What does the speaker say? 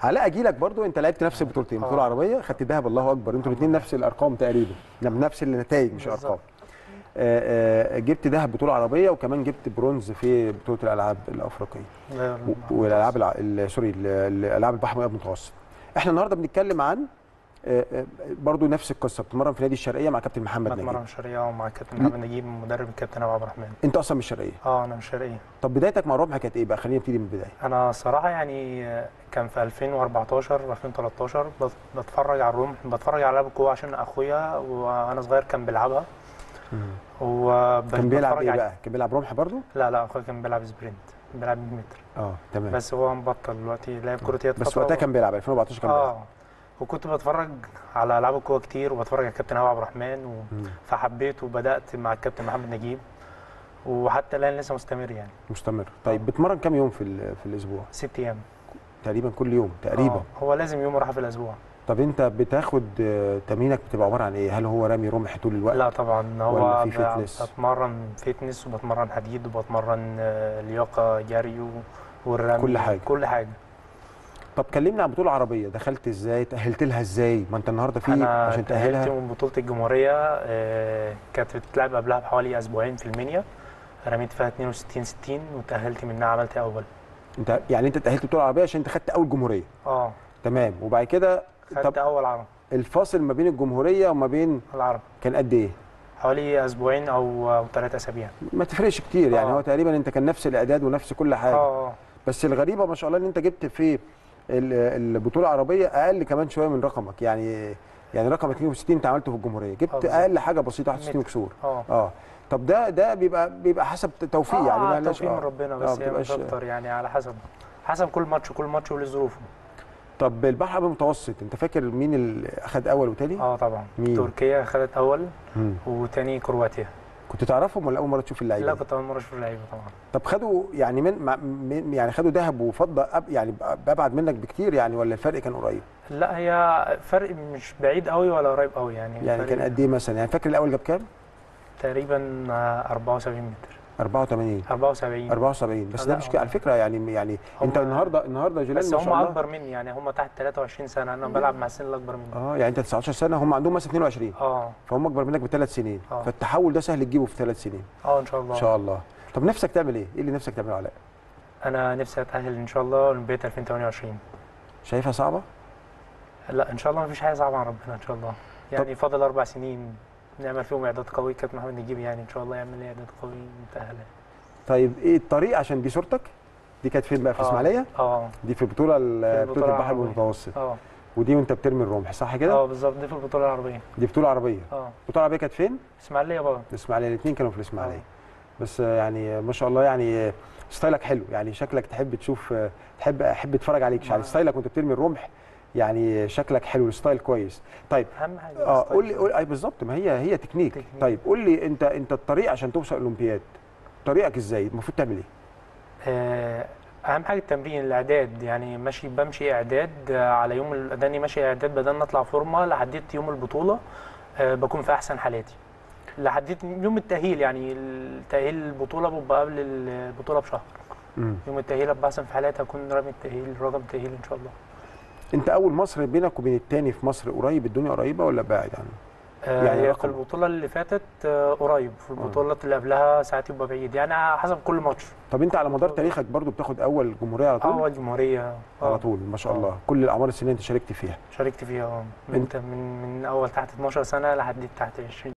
علاء اجي لك برضو انت لعبت نفس البطولتين آه. بطوله عربيه خدت ذهب الله اكبر انتوا الاثنين نفس الارقام تقريبا نعم، نفس النتائج مش بالظبط. ارقام آه، آه، جبت ذهب بطوله عربيه وكمان جبت برونز في بطوله الالعاب الافريقيه لا، و- والالعاب الع... ال- سوري ال- الالعاب البحر المتوسط احنا النهارده بنتكلم عن آه، آه، برضو نفس القصه بتتمرن في نادي الشرقيه مع كابتن محمد نجيب بتمرن الشرقيه ومع الكابتن محمد نجيب مدرب الكابتن ابو عبد الرحمن انت اصلا من الشرقيه اه انا من الشرقيه طب بدايتك مع رمح كانت ايه بقى خلينا نبتدي من البدايه انا صراحه يعني كان في 2014 2013 بت- بتفرج على الرمح بتفرج على لعب القوه عشان اخويا وانا صغير كان بيلعبها وب- كان بيلعب بتفرج ايه على- بقى كان بيلعب رمح برضو لا لا اخويا كان بيلعب سبرنت بيلعب 100 متر اه تمام بس هو مبطل دلوقتي لعب كره يد بس فترة وقتها و- كان بيلعب 2014 كان بيلعب اه وكنت بتفرج على العاب القوه كتير وبتفرج على الكابتن ابو عبد الرحمن و... مم. فحبيت وبدات مع الكابتن محمد نجيب وحتى الان لسه مستمر يعني مستمر طيب بتمرن كام يوم في ال- في الاسبوع ست ايام تقريبا كل يوم تقريبا آه. هو لازم يوم راحه في الاسبوع طب انت بتاخد آه، تمرينك بتبقى عباره عن ايه هل هو رمي رمح طول الوقت لا طبعا ولا هو في ب- فتنس؟ بتمرن فتنس وبتمرن حديد وبتمرن آه، لياقه جري و- والرمي كل حاجة. كل حاجه طب كلمنا عن بطوله عربيه دخلت ازاي تاهلت لها ازاي ما انت النهارده في انا عشان تأهلت تاهلها من بطوله الجمهوريه آه، كانت بتتلعب قبلها بحوالي اسبوعين في المنيا رميت فيها 62 60 وتأهلت منها عملت اول انت يعني انت تاهلت بطوله عربيه عشان انت خدت اول جمهوريه اه تمام وبعد كده خدت طب اول عرب الفاصل ما بين الجمهوريه وما بين العرب كان قد ايه حوالي اسبوعين او او ثلاث اسابيع ما تفرقش كتير يعني آه. هو تقريبا انت كان نفس الاعداد ونفس كل حاجه اه بس الغريبه ما شاء الله ان انت جبت في ال- البطوله العربيه اقل كمان شويه من رقمك يعني يعني رقم 62 انت عملته في الجمهوريه آه، جبت بالظبط. اقل حاجه بسيطه 61 متر. وكسور اه اه طب ده ده بيبقى بيبقى حسب توفيق يعني آه ما لهاش- توفيق من آه. ربنا آه، بس هي بتبقاش- مش اكتر يعني على حسب حسب كل ماتش كل ماتش وليه ظروفه طب البحر المتوسط انت فاكر مين اللي اخد اول وتاني؟ اه طبعا مين؟ تركيا خدت اول مم. وتاني كرواتيا كنت تعرفهم ولا اول مره تشوف اللعيبه لا دي؟ كنت اول مره اشوف اللعيبه طبعا طب خدوا يعني من, مع- من يعني خدوا ذهب وفضه أب يعني ابعد منك بكتير يعني ولا الفرق كان قريب؟ لا هي فرق مش بعيد قوي ولا قريب قوي يعني يعني فرق كان قد ايه مثلا؟ يعني فاكر الاول جاب كام؟ تقريبا آه، 74 متر 84 74 74 بس آه، ده لا، مش هم- ك- على فكره يعني يعني انت هم- النهارده النهارده جيلان بس ما هم شاء الله اكبر مني يعني هم تحت 23 سنه انا بلعب مع السن الاكبر مني اه يعني انت 19 سنه هم عندهم مثلا 22 اه فهم اكبر منك بثلاث سنين آه. فالتحول ده سهل تجيبه في ثلاث سنين اه ان شاء الله ان شاء الله طب نفسك تعمل ايه؟ ايه اللي نفسك تعمله علاء؟ انا نفسي اتاهل ان شاء الله اولمبياد 2028 شايفها صعبه؟ لا ان شاء الله مفيش حاجه صعبه عن ربنا ان شاء الله يعني فاضل اربع سنين نعمل فيهم اعداد قوي كابتن محمد نجيب يعني ان شاء الله يعمل لي اعداد قوي متاهل طيب ايه الطريق عشان دي صورتك؟ دي كانت فين بقى في آه. اسماعيليه؟ اه دي في البطوله ال- في بطوله البطولة البحر العربية. المتوسط اه ودي وانت بترمي الرمح صح كده؟ اه بالظبط دي في البطوله العربيه دي بطوله عربيه اه البطوله العربيه كانت فين؟ اسماعيليه بقى الاسماعيليه الاثنين كانوا في الاسماعيليه آه. بس آه، يعني آه، ما شاء الله يعني آه، ستايلك حلو يعني شكلك تحب تشوف آه، تحب احب اتفرج عليك يعني ما- ستايلك وانت بترمي الرمح يعني شكلك حلو الستايل كويس طيب اهم حاجه اه الستايل. قول لي قول اي بالظبط ما هي هي تكنيك. تكنيك. طيب قول لي انت انت الطريق عشان توصل الاولمبياد طريقك ازاي المفروض تعمل ايه آه، اهم حاجه التمرين الاعداد يعني ماشي بمشي اعداد آه، على يوم ال- اداني ماشي اعداد بدل نطلع فورمه لحديت يوم البطوله آه، بكون في احسن حالاتي لحديت يوم التاهيل يعني التاهيل البطوله بيبقى قبل البطوله بشهر مم. يوم التاهيل ابقى احسن في حالاتي اكون رامي التاهيل رقم التاهيل ان شاء الله انت اول مصر بينك وبين التاني في مصر قريب الدنيا قريبه ولا بعيد عنه آه، يعني هي رقم. في البطوله اللي فاتت آه، قريب في البطوله اللي قبلها ساعات يبقى بعيد يعني على حسب كل ماتش طب انت على مدار تاريخك برضو بتاخد اول جمهوريه على طول اول جمهوريه على آه، طول ما شاء آه. الله كل الاعمار السنيه انت شاركت فيها شاركت فيها اه انت- من من من اول تحت 12 سنه لحد تحت 20